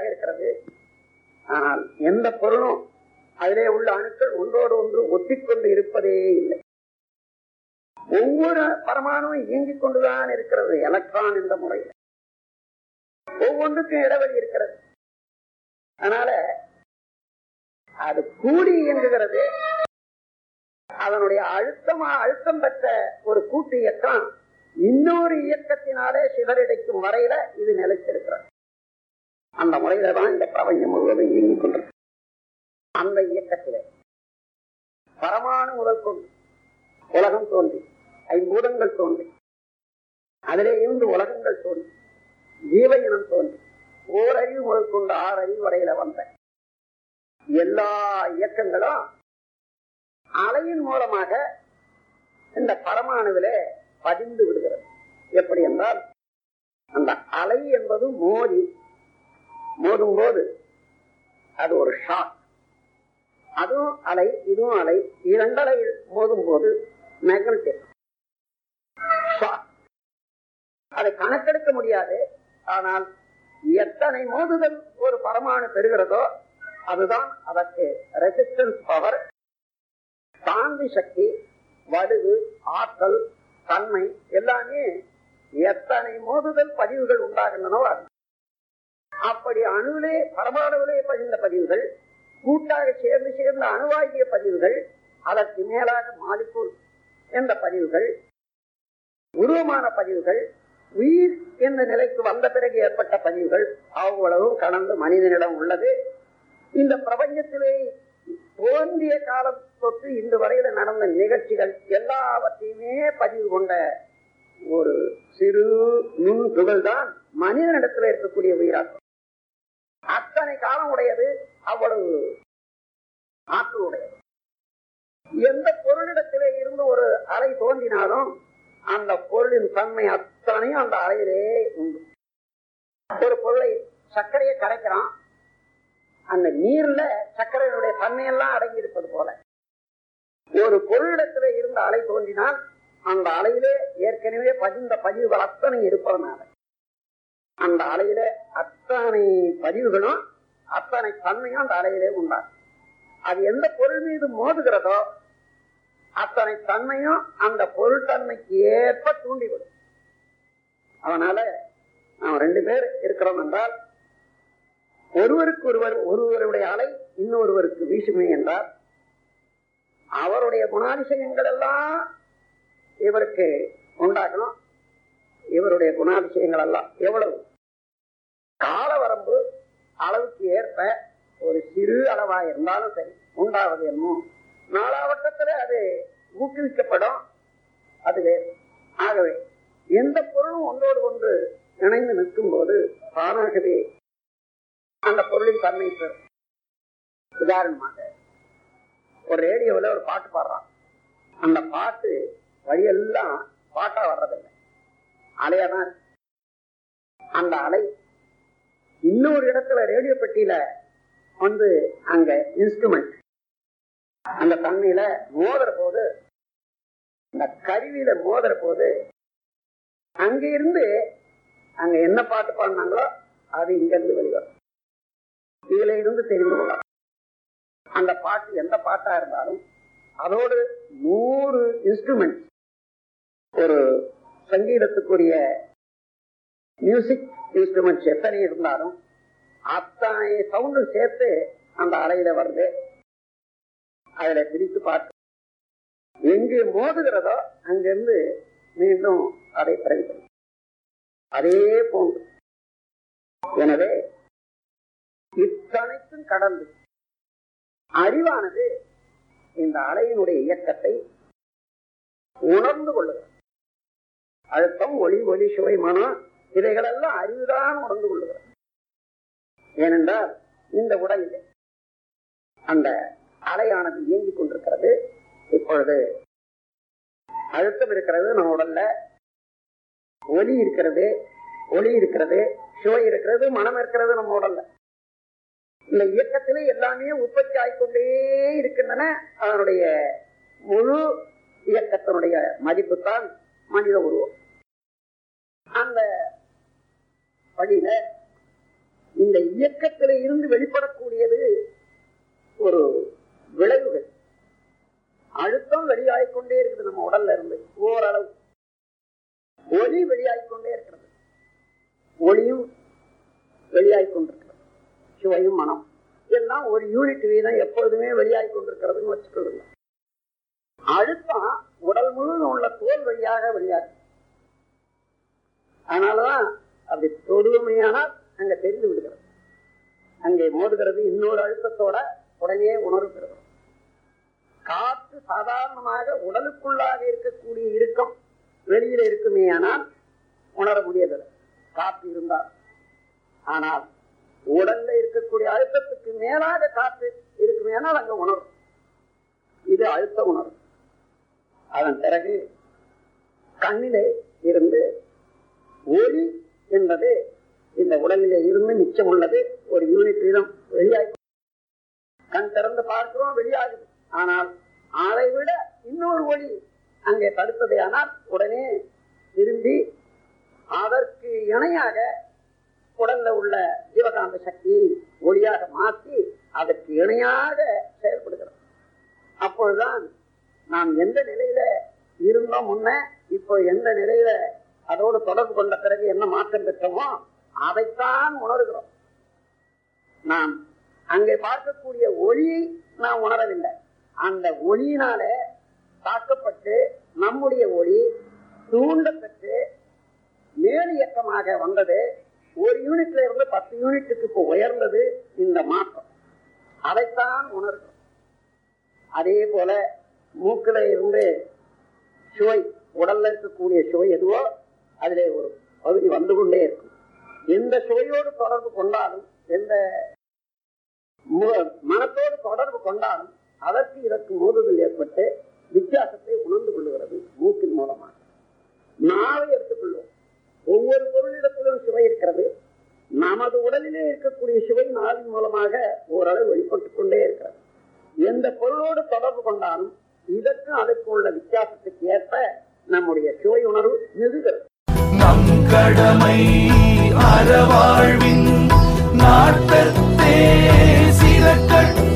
இருக்கிறது ஆனால் எந்த பொருளும் அதிலே உள்ள அணுக்கள் ஒன்றோடு ஒன்று ஒட்டிக்கொண்டு இருப்பதே இல்லை ஒவ்வொரு பரமாணுவும் இயங்கிக் கொண்டுதான் இருக்கிறது எலக்ட்ரான் என்ற முறையில் ஒவ்வொன்றுக்கும் இடைவெளி இருக்கிறது அதனால அது கூடி இயங்குகிறது அதனுடைய அழுத்தமா அழுத்தம் பெற்ற ஒரு கூட்டு இயக்கம் இன்னொரு இயக்கத்தினாலே சிதறடைக்கும் வரையில இது நிலைச்சிருக்கிறது அந்த முறையில தான் இந்த பிரபஞ்சம் முழுவதும் இயங்கிக் கொண்டிருக்கு அந்த இயக்கத்திலே பரமாணு முதல் கொண்டு உலகம் தோன்றி ஐம்பூதங்கள் தோன்றி அதிலே இருந்து உலகங்கள் தோன்றி ஜீவ இனம் தோன்றி ஓரறிவு முதல் கொண்டு ஆறு அறிவு வரையில வந்த எல்லா இயக்கங்களும் அலையின் மூலமாக இந்த பரமாணுவிலே பதிந்து விடுகிறது எப்படி என்றால் அந்த அலை என்பது மோதி மோதும் போது அது ஒரு ஷாக் அதுவும் அலை இதுவும் அலை இரண்டு அலை மோதும் போது மேக்னட்டிக் அதை கணக்கெடுக்க முடியாது ஆனால் எத்தனை மோதுதல் ஒரு பரமாணு பெறுகிறதோ அதுதான் அதற்கு ரெசிஸ்டன்ஸ் பவர் தாந்தி சக்தி வலுவு ஆற்றல் தன்மை எல்லாமே எத்தனை மோதுதல் பதிவுகள் உண்டாகின்றனோ அது அப்படி அணுவிலே பரமாணுவிலே பதிந்த பதிவுகள் கூட்டாக சேர்ந்து சேர்ந்த அணுவாகிய பதிவுகள் அதற்கு மேலாக மாலிக்கூல் என்ற பதிவுகள் உருவமான பதிவுகள் உயிர் என்ற நிலைக்கு வந்த பிறகு ஏற்பட்ட பதிவுகள் அவ்வளவும் கடந்து மனிதனிடம் உள்ளது இந்த பிரபஞ்சத்திலே தோன்றிய காலம் தொட்டு இன்று வரையில நடந்த நிகழ்ச்சிகள் எல்லாவற்றையுமே பதிவு கொண்ட ஒரு சிறு நுண் துகள் தான் மனிதனிடத்தில் இருக்கக்கூடிய உயிராக்கம் அத்தனை காலம் உடையது அவ்வளவு ஆற்றல் உடையது எந்த பொருளிடத்திலே இருந்து ஒரு அலை தோன்றினாலும் அந்த பொருளின் தன்மை அத்தனையும் அந்த அலையிலே உண்டு ஒரு பொருளை சர்க்கரையை கரைக்கிறான் அந்த நீர்ல சர்க்கரையினுடைய தன்மையெல்லாம் அடங்கி இருப்பது போல ஒரு பொருளிடத்திலே இருந்த அலை தோன்றினால் அந்த அலையிலே ஏற்கனவே பதிந்த பதிவுகள் அத்தனை இருப்பதனால அந்த அலையில அத்தனை பதிவுகளும் அத்தனை தன்மையும் அந்த அலையிலே உண்டாகும் அது எந்த பொருள் மீது மோதுகிறதோ அத்தனை தன்மையும் அந்த பொருள் தன்மைக்கு ஏற்ப தூண்டிவிடும் அதனால நாம் ரெண்டு பேர் இருக்கிறோம் என்றால் ஒருவருக்கு ஒருவர் ஒருவருடைய அலை இன்னொருவருக்கு வீசுமே என்றால் அவருடைய குணாதிசயங்கள் எல்லாம் இவருக்கு உண்டாக்கணும் இவருடைய குணாதிசயங்கள் எல்லாம் எவ்வளவு கால வரம்பு அளவுக்கு ஏற்ப ஒரு சிறு அளவா இருந்தாலும் சரி உண்டாவது என்னமோ நாலாவட்டத்துல அது ஊக்குவிக்கப்படும் அது வேறு ஆகவே எந்த பொருளும் ஒன்றோடு ஒன்று இணைந்து நிற்கும் போது தானாகவே அந்த பொருளின் தன்மை பெறும் உதாரணமாக ஒரு ரேடியோவில் ஒரு பாட்டு பாடுறான் அந்த பாட்டு வழியெல்லாம் பாட்டா வர்றதில்லை அலையாதான் இருக்கு. அந்த அலை இன்னொரு இடத்துல ரேடியோ பெட்டியில வந்து அங்க இன்ஸ்ட்ருமெண்ட் அந்த தண்ணியில மோதுற போது இந்த கருவியில மோதுற போது அங்க இருந்து அங்க என்ன பாட்டு பாடினாங்களோ அது இங்க இருந்து வெளிவரும் இதுல இருந்து தெரிந்து கொள்ளலாம் அந்த பாட்டு எந்த பாட்டா இருந்தாலும் அதோடு நூறு இன்ஸ்ட்ருமெண்ட் ஒரு சங்கீதத்துக்குரிய மியூசிக் இன்ஸ்ட்ருமெண்ட்ஸ் எத்தனை இருந்தாலும் அத்தனை சவுண்டு சேர்த்து அந்த அலையில வருது அதுல பிரித்து பார்த்து எங்கு மோதுகிறதோ அங்கிருந்து மீண்டும் அதை பிறகு அதே போன்று எனவே இத்தனைக்கும் கடந்து அறிவானது இந்த அலையினுடைய இயக்கத்தை உணர்ந்து கொள்ளுகிறது அழுத்தம் ஒளி ஒளி சுவை மனம் இவைகளெல்லாம் அறிவுதான் உணர்ந்து கொள்ளுகிறது ஏனென்றால் இந்த உடலில் அந்த அலையானது இயங்கிக் கொண்டிருக்கிறது இப்பொழுது அழுத்தம் இருக்கிறது நம்ம உடல்ல ஒலி இருக்கிறது ஒளி இருக்கிறது சுவை இருக்கிறது மனம் இருக்கிறது நம்ம உடல்ல இந்த இயக்கத்திலே எல்லாமே உற்பத்தி ஆகிக்கொண்டே இருக்கின்றன அதனுடைய முழு இயக்கத்தினுடைய மதிப்பு தான் மனித உருவம் அந்த வழியில இந்த இயக்கத்தில இருந்து வெளிப்படக்கூடியது ஒரு விளைவுகள் அழுத்தம் வெளியாகிக் கொண்டே இருக்குது நம்ம உடல்ல இருந்து ஓரளவு ஒளி வெளியாகிக் கொண்டே இருக்கிறது ஒளியும் வெளியாகிக் கொண்டிருக்கிறது சுவையும் மனம் எல்லாம் ஒரு யூனிட் வீதம் எப்பொழுதுமே வெளியாகிக் கொண்டிருக்கிறதுன்னு வச்சுக்கொள்ளுங்க அழுத்தம் உடல் முழுவதும் உள்ள தோல் வழியாக வெளியாகும் அதனாலதான் அப்படி தொடுமையானால் அங்க தெரிந்து விடுகிறது அங்கே மோதுகிறது இன்னொரு அழுத்தத்தோட உடனே உணர்வுகிறது காற்று சாதாரணமாக உடலுக்குள்ளாக இருக்கக்கூடிய இறுக்கம் வெளியில இருக்குமே ஆனால் உணர முடியாது காற்று இருந்தால் ஆனால் உடல்ல இருக்கக்கூடிய அழுத்தத்துக்கு மேலாக காற்று இருக்குமே ஆனால் அங்க உணரும் இது அழுத்த உணர்வு அதன் பிறகு கண்ணிலே இருந்து ஒளி என்பது இந்த உடலிலே இருந்து மிச்சம் உள்ளது ஒரு யூனிட் வீதம் வெளியாகி கண் திறந்து பார்க்கிறோம் வெளியாகுது ஆனால் அதை விட இன்னொரு ஒளி அங்கே தடுத்ததே ஆனால் உடனே திரும்பி அதற்கு இணையாக உடல்ல உள்ள ஜீவகாந்த சக்தியை ஒளியாக மாற்றி அதற்கு இணையாக செயல்படுகிறோம் அப்பொழுதுதான் நாம் எந்த நிலையில இருந்தோம் முன்ன இப்போ எந்த நிலையில அதோடு தொடர்பு கொண்ட பிறகு என்ன மாற்றம் பெற்றோமோ அதைத்தான் உணர்கிறோம் நாம் அங்கே பார்க்கக்கூடிய ஒளியை நாம் உணரவில்லை அந்த ஒளியினால தாக்கப்பட்டு நம்முடைய ஒளி தூண்டப்பட்டு மேல் இயக்கமாக வந்தது ஒரு யூனிட்ல இருந்து பத்து யூனிட்டுக்கு இப்போ உயர்ந்தது இந்த மாற்றம் அதைத்தான் உணர்கிறோம் அதே போல மூக்கில இருந்து சுவை உடல்ல இருக்கக்கூடிய சுவை எதுவோ அதிலே ஒரு பகுதி வந்து கொண்டே இருக்கும் எந்த சுவையோடு தொடர்பு கொண்டாலும் எந்த மனத்தோடு தொடர்பு கொண்டாலும் அதற்கு இதற்கு மோதுதல் ஏற்பட்டு வித்தியாசத்தை உணர்ந்து கொள்ளுகிறது மூக்கின் மூலமாக நாவை எடுத்துக்கொள்வோம் ஒவ்வொரு பொருளிடத்திலும் சுவை இருக்கிறது நமது உடலிலே இருக்கக்கூடிய சுவை நாவின் மூலமாக ஓரளவு வெளிப்பட்டுக் கொண்டே இருக்கிறது எந்த பொருளோடு தொடர்பு கொண்டாலும் இதற்கும் அதற்கு உள்ள வித்தியாசத்துக்கு ஏற்ப நம்முடைய சுவை உணர்வு நெருகிறது நம் கடமை அறவாழ்வின் நாட்டத்தே சிறக்கட்டும்